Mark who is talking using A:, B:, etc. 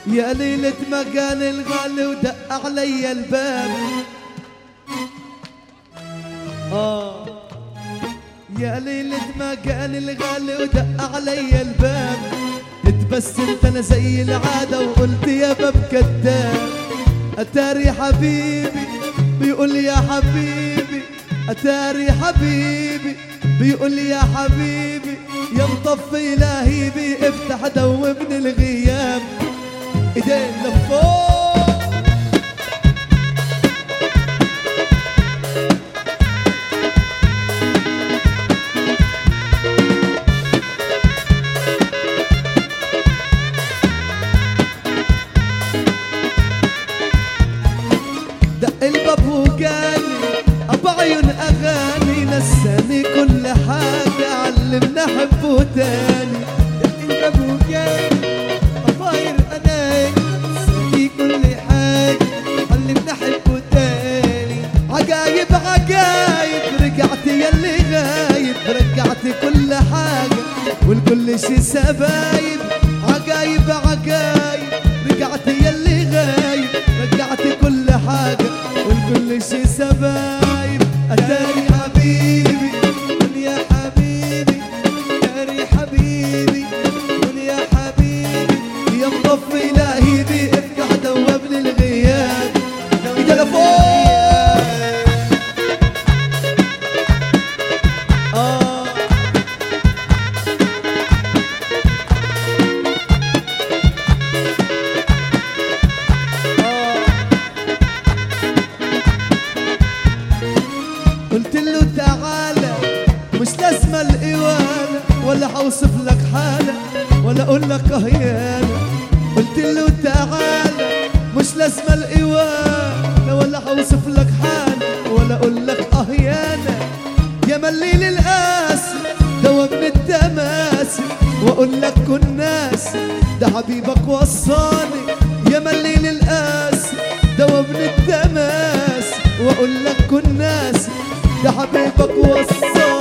A: يا ليلة ما كان الغالي ودق علي الباب آه يا ليلة ما كان الغالي ودق علي الباب اتبسمت انا زي العادة وقلت يا باب كذاب اتاري حبيبي بيقول يا حبيبي اتاري حبيبي بيقول يا حبيبي يا مطفي لهيبي افتح دوبني الغياب ايدين لفوق دق الباب وقالي ابو عيون اغاني نساني كل حاجه علمنا حبه تاني دق الباب وقالي طاير انا نساني كل حاجه علمنا حبه تاني عجايب عجايب رجعت يلي غايب رجعت كل حاجه والكل شي سبايب عجايب عجايب رجعت يلي غايب رجعت كل حاجة والكل شي سبايب أتاري حبيبي قول يا حبيبي أتاري حبيبي قول يا حبيبي يا مطفي لهيبي ارجع دوبني الغياب ايدي لفوق آه قلت له تعالى مش لازمة الإوالة ولا حوصف لك حالة ولا أقول لك أهيانة قلت له تعالى مش لازمة الإوالة ولا حوصف لك حالة ولا أقول لك أهيانة يا مليل القاسي دوبني التماسي وأقول لك كن ناسي ده حبيبك وصاني يا مليل القاسي دوبني التماسي واقول لك كن ناسي ده حبيبك وصاني